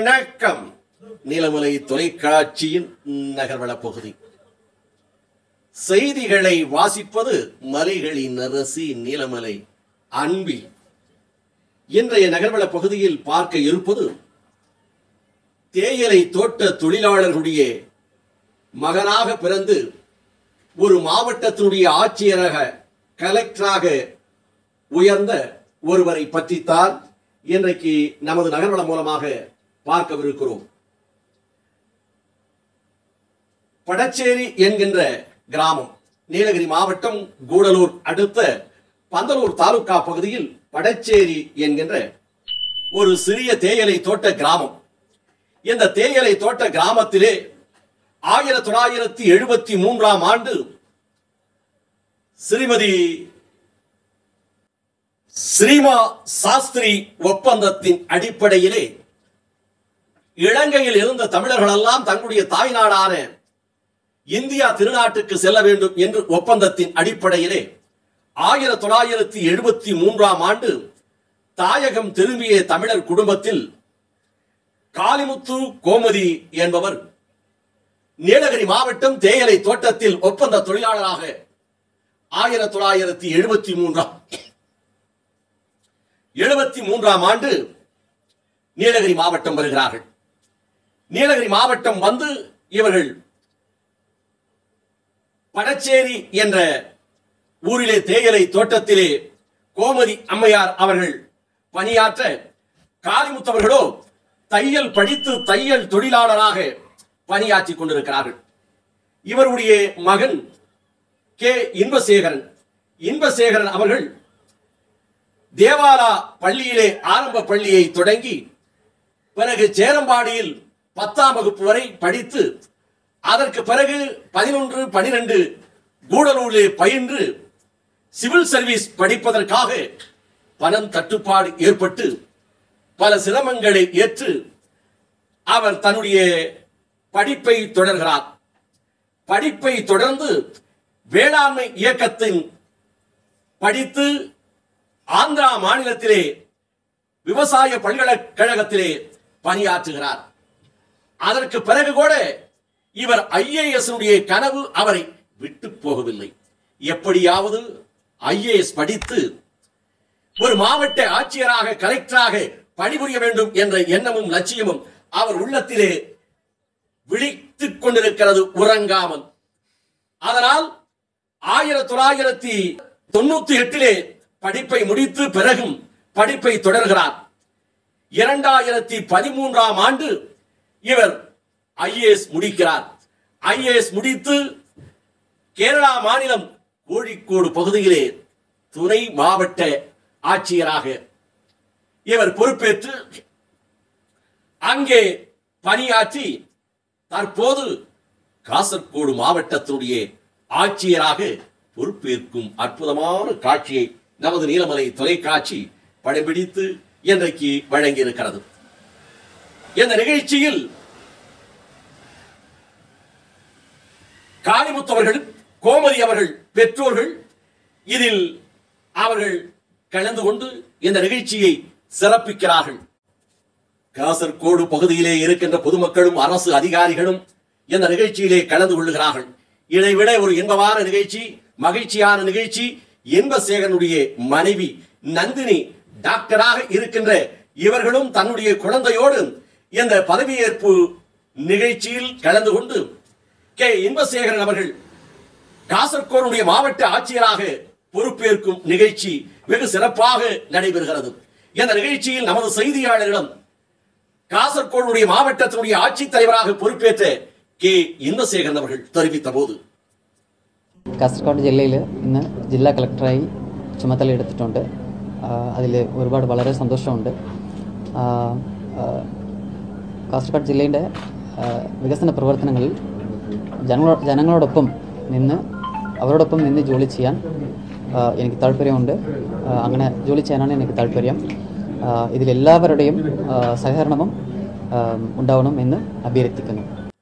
வணக்கம் நீலமலை தொலைக்காட்சியின் நகர்வள பகுதி செய்திகளை வாசிப்பது மலைகளின் அரசி நீலமலை அன்பி இன்றைய நகர்வள பகுதியில் பார்க்க இருப்பது தேயிலை தோட்ட தொழிலாளர்களுடைய மகனாக பிறந்து ஒரு மாவட்டத்தினுடைய ஆட்சியராக கலெக்டராக உயர்ந்த ஒருவரை பற்றித்தான் இன்றைக்கு நமது நகர்வளம் மூலமாக பார்க்கவிருக்கிறோம் படச்சேரி என்கின்ற கிராமம் நீலகிரி மாவட்டம் கூடலூர் அடுத்த பந்தலூர் தாலுகா பகுதியில் படச்சேரி என்கின்ற ஒரு சிறிய தேயிலை தோட்ட கிராமம் இந்த தேயிலை தோட்ட கிராமத்திலே ஆயிரத்தி தொள்ளாயிரத்தி எழுபத்தி மூன்றாம் ஆண்டு ஸ்ரீமதி ஸ்ரீமா சாஸ்திரி ஒப்பந்தத்தின் அடிப்படையிலே இலங்கையில் இருந்த தமிழர்கள் எல்லாம் தங்களுடைய தாய்நாடான இந்தியா திருநாட்டுக்கு செல்ல வேண்டும் என்று ஒப்பந்தத்தின் அடிப்படையிலே ஆயிரத்தி தொள்ளாயிரத்தி எழுபத்தி மூன்றாம் ஆண்டு தாயகம் திரும்பிய தமிழர் குடும்பத்தில் காளிமுத்து கோமதி என்பவர் நீலகிரி மாவட்டம் தேயிலை தோட்டத்தில் ஒப்பந்த தொழிலாளராக ஆயிரத்தி தொள்ளாயிரத்தி எழுபத்தி மூன்றாம் எழுபத்தி மூன்றாம் ஆண்டு நீலகிரி மாவட்டம் வருகிறார்கள் நீலகிரி மாவட்டம் வந்து இவர்கள் படச்சேரி என்ற ஊரிலே தேயிலை தோட்டத்திலே கோமதி அம்மையார் அவர்கள் பணியாற்ற காளிமுத்தவர்களோ தையல் படித்து தையல் தொழிலாளராக பணியாற்றி கொண்டிருக்கிறார்கள் இவருடைய மகன் கே இன்பசேகரன் இன்பசேகரன் அவர்கள் தேவாலா பள்ளியிலே ஆரம்ப பள்ளியை தொடங்கி பிறகு சேரம்பாடியில் பத்தாம் வகுப்பு வரை படித்து அதற்கு பிறகு பதினொன்று பனிரெண்டு கூடலூரிலே பயின்று சிவில் சர்வீஸ் படிப்பதற்காக பணம் தட்டுப்பாடு ஏற்பட்டு பல சிரமங்களை ஏற்று அவர் தன்னுடைய படிப்பை தொடர்கிறார் படிப்பை தொடர்ந்து வேளாண்மை இயக்கத்தின் படித்து ஆந்திரா மாநிலத்திலே விவசாய பல்கலைக்கழகத்திலே பணியாற்றுகிறார் அதற்கு பிறகு கூட இவர் ஐஏஎஸ் கனவு அவரை விட்டு போகவில்லை எப்படியாவது ஐஏஎஸ் படித்து ஒரு மாவட்ட ஆட்சியராக கலெக்டராக பணிபுரிய வேண்டும் என்ற எண்ணமும் லட்சியமும் அவர் உள்ளத்திலே விழித்துக் கொண்டிருக்கிறது உறங்காமல் அதனால் ஆயிரத்தி தொள்ளாயிரத்தி தொண்ணூத்தி எட்டிலே படிப்பை முடித்து பிறகும் படிப்பை தொடர்கிறார் இரண்டாயிரத்தி பதிமூன்றாம் ஆண்டு இவர் ஐஏஎஸ் முடிக்கிறார் ஐஏஎஸ் முடித்து கேரளா மாநிலம் கோழிக்கோடு பகுதியிலே துணை மாவட்ட ஆட்சியராக இவர் பொறுப்பேற்று அங்கே பணியாற்றி தற்போது காசர்கோடு மாவட்டத்தினுடைய ஆட்சியராக பொறுப்பேற்கும் அற்புதமான காட்சியை நமது நீலமலை தொலைக்காட்சி படம்பிடித்து இன்றைக்கு வழங்கியிருக்கிறது இந்த நிகழ்ச்சியில் காளிமுத்து அவர்கள் கோமதி அவர்கள் பெற்றோர்கள் இதில் அவர்கள் கலந்து கொண்டு இந்த நிகழ்ச்சியை சிறப்பிக்கிறார்கள் காசர்கோடு பகுதியிலே இருக்கின்ற பொதுமக்களும் அரசு அதிகாரிகளும் இந்த நிகழ்ச்சியிலே கலந்து கொள்ளுகிறார்கள் இதைவிட ஒரு இன்பமான நிகழ்ச்சி மகிழ்ச்சியான நிகழ்ச்சி இன்பசேகரனுடைய மனைவி நந்தினி டாக்டராக இருக்கின்ற இவர்களும் தன்னுடைய குழந்தையோடு இந்த பதவியேற்பு நிகழ்ச்சியில் கலந்து கொண்டு கே இன்பசேகரன் அவர்கள் காசர்கோடுடைய மாவட்ட ஆட்சியராக பொறுப்பேற்கும் நிகழ்ச்சி வெகு சிறப்பாக நடைபெறுகிறது இந்த நிகழ்ச்சியில் நமது செய்தியாளரிடம் காசர்கோடுடைய மாவட்டத்தினுடைய ஆட்சித் தலைவராக പൊறுപ്പേറ്റ കെ ഇന്ദ്രശേഖരൻ അവർ തെറിവിത്ത പോത് കാസർഗോഡ് ജില്ലയിൽ ഇന്ന് ജില്ലാ കളക്ടറായി ചുമതലയെടുത്തിട്ടുണ്ട് അതിൽ ഒരുപാട് വളരെ സന്തോഷമുണ്ട് ആ, ആ, കാസർഗോഡ് ജില്ലയുടെ ആ, വികസന പ്രവർത്തനങ്ങളിൽ ജനങ്ങളോ ജനങ്ങളോടൊപ്പം നിന്ന് അവരോടൊപ്പം നിന്ന് ജോലി ചെയ്യാൻ ആ, എനിക്ക് താല്പര്യമുണ്ട് ആ, അങ്ങനെ ജോലി ചെയ്യാനാണ് എനിക്ക് താല്പര്യം ആ, ഇതിലെല്ലാവരുടെയും ആ, സഹകരണവും ആ, ഉണ്ടാവണം എന്ന് അഭ്യർത്ഥിക്കുന്നു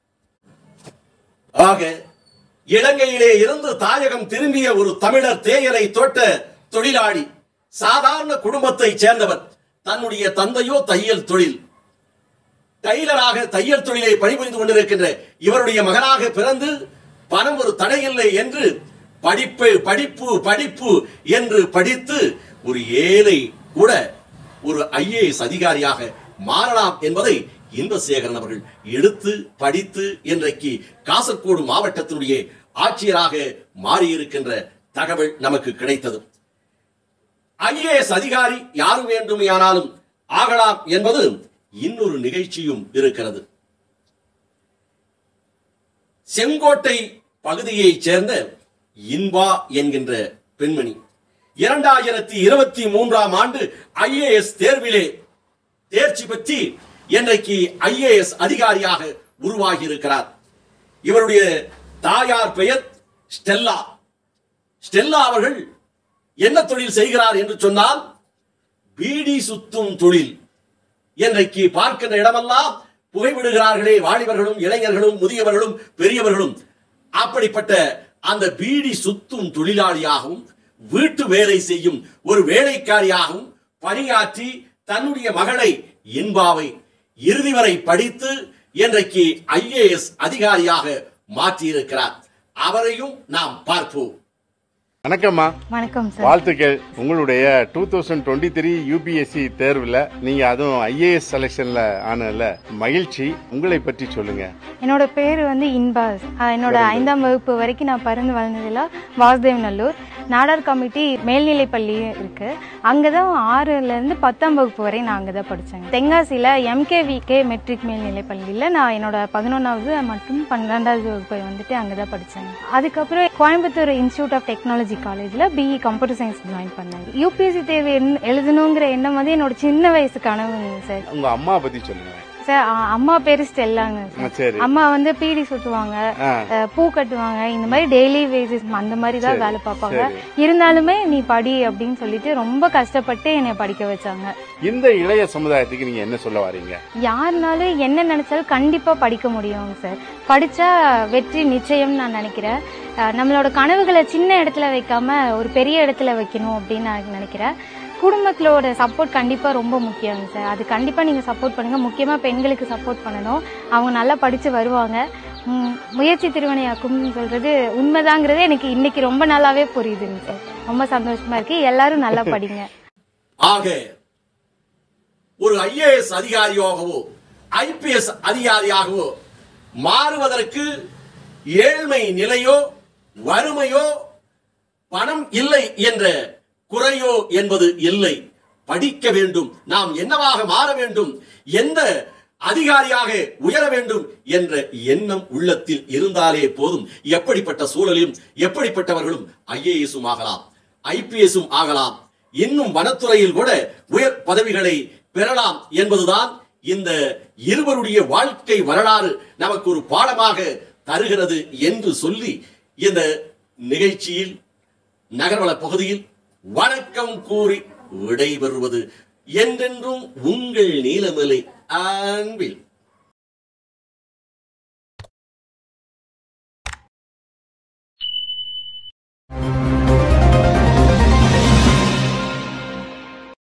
ஆக இலங்கையிலே இருந்து தாயகம் திரும்பிய ஒரு தமிழர் தேயிலை தோட்ட தொழிலாளி சாதாரண குடும்பத்தைச் சேர்ந்தவர் தன்னுடைய தந்தையோ தையல் தொழில் டைலராக தையல் தொழிலை பணிபுரிந்து கொண்டிருக்கின்ற இவருடைய மகனாக பிறந்து பணம் ஒரு தடையில்லை என்று படிப்பு படிப்பு படிப்பு என்று படித்து ஒரு ஏழை கூட ஒரு ஐஏஎஸ் அதிகாரியாக மாறலாம் என்பதை இன்பசேகரன் அவர்கள் எடுத்து படித்து இன்றைக்கு காசர்கோடு மாவட்டத்தினுடைய ஆட்சியராக மாறியிருக்கின்ற தகவல் நமக்கு கிடைத்தது ஐஏஎஸ் அதிகாரி யாரு வேண்டுமையானாலும் ஆகலாம் என்பது இன்னொரு நிகழ்ச்சியும் இருக்கிறது செங்கோட்டை பகுதியைச் சேர்ந்த இன்பா என்கின்ற பெண்மணி இரண்டாயிரத்தி இருபத்தி மூன்றாம் ஆண்டு ஐஏஎஸ் தேர்விலே தேர்ச்சி பெற்று இன்றைக்கு ஐஏஎஸ் அதிகாரியாக உருவாகி இருக்கிறார் இவருடைய தாயார் பெயர் ஸ்டெல்லா ஸ்டெல்லா அவர்கள் என்ன தொழில் செய்கிறார் என்று சொன்னால் பீடி சுத்தும் தொழில் இன்றைக்கு பார்க்கின்ற இடமெல்லாம் புகைவிடுகிறார்களே வாலிபர்களும் இளைஞர்களும் முதியவர்களும் பெரியவர்களும் அப்படிப்பட்ட அந்த பீடி சுத்தும் தொழிலாளியாகவும் வீட்டு வேலை செய்யும் ஒரு வேலைக்காரியாகவும் பணியாற்றி தன்னுடைய மகளை இன்பாவை இறுதி வரை படித்து இன்றைக்கு ஐஏஎஸ் அதிகாரியாக மாற்றியிருக்கிறார் அவரையும் நாம் பார்ப்போம் வணக்கம்மா வணக்கம் சார் வாழ்த்துக்கள் உங்களுடைய two thousand twenty three UPSC தேர்வில் நீங்க அதுவும் ஐஏஎஸ் செலெக்ஷன்ல ஆனதுல மகிழ்ச்சி உங்களை பற்றி சொல்லுங்க என்னோட பேர் வந்து இன்பாஸ் ஆஹ் என்னோட ஐந்தாம் வகுப்பு வரைக்கும் நான் பிறந்து வளர்ந்ததில் வாசுதேவ் நல்லூர் நாடார் கமிட்டி மேல்நிலை பள்ளி இருக்கு அங்கதான் ஆறுல இருந்து பத்தாம் வகுப்பு வரை நான் அங்கதான் படிச்சேன் தென்காசியில எம்கேவிகே மெட்ரிக் மேல்நிலை பள்ளியில நான் என்னோட பதினொன்னாவது மற்றும் பன்னெண்டாவது வகுப்பை வந்துட்டு அங்கதான் படிச்சேன் அதுக்கப்புறம் கோயம்புத்தூர் இன்ஸ்டியூட் ஆஃப் டெக்னாலஜி காலேஜ்ல பிஇ கம்ப்யூட்டர் சயின்ஸ் ஜாயின் பண்ணேன் யூபிஎஸ்சி தேர்வு எண்- எழுதணுங்கிற எண்ணம் வந்து என்னோட சின்ன வயசு கனவுங்க சார் உங்க அம்மா பத்தி சொல்லுங்க சார் அ- அம்மா பேரு ஸ்டெல்லாங்க ஆ, சார் சரி அம்மா வந்து பீடி சுத்துவாங்க ஆ, அஹ், பூ கட்டுவாங்க இந்த மாதிரி டெய்லி வேஜஸ் அந்த மாதிரி தான் சரி, வேலை பார்ப்பாங்க சரி. இருந்தாலுமே நீ படி அப்படின்னு சொல்லிட்டு ரொம்ப கஷ்டப்பட்டு என்னை படிக்க வச்சாங்க இந்த இளைய சமுதாயத்துக்கு நீங்க என்ன சொல்ல வரீங்க யாருனாலும் என்ன நினைச்சாலும் கண்டிப்பா படிக்க முடியும் சார் படிச்சா வெற்றி நிச்சயம் நான் நினைக்கிறேன் அஹ், நம்மளோட கனவுகளை சின்ன இடத்துல வைக்காம ஒரு பெரிய இடத்துல வைக்கணும் அப்படின்னு நான் நினைக்கிறேன் குடும்பத்திலோட சப்போர்ட் கண்டிப்பா ரொம்ப முக்கியம் சார் அது கண்டிப்பா நீங்க சப்போர்ட் பண்ணுங்க முக்கியமா பெண்களுக்கு சப்போர்ட் பண்ணணும் அவங்க நல்லா படிச்சு வருவாங்க ம், முயற்சி திருவினையாக்கும் சொல்றது உண்மைதாங்கிறது எனக்கு இன்னைக்கு ரொம்ப நல்லாவே புரியுதுங்க சார் ரொம்ப சந்தோஷமா இருக்கு எல்லாரும் நல்லா படிங்க ஆக ஒரு ஐஏஎஸ் அதிகாரியாகவோ ஐபிஎஸ் அதிகாரியாகவோ மாறுவதற்கு ஏழ்மை நிலையோ வறுமையோ பணம் இல்லை என்ற குறையோ என்பது இல்லை படிக்க வேண்டும் நாம் என்னவாக மாற வேண்டும் எந்த அதிகாரியாக உயர வேண்டும் என்ற எண்ணம் உள்ளத்தில் இருந்தாலே போதும் எப்படிப்பட்ட சூழலிலும் எப்படிப்பட்டவர்களும் ஐஏஎஸும் ஆகலாம் ஐபிஎஸும் ஆகலாம் இன்னும் வனத்துறையில் கூட உயர் பதவிகளை பெறலாம் என்பதுதான் இந்த இருவருடைய வாழ்க்கை வரலாறு நமக்கு ஒரு பாடமாக தருகிறது என்று சொல்லி இந்த நிகழ்ச்சியில் நகர்வள பகுதியில் வணக்கம் கூறி விடைபெறுவது என்றென்றும் உங்கள் நீலமலை அன்பில்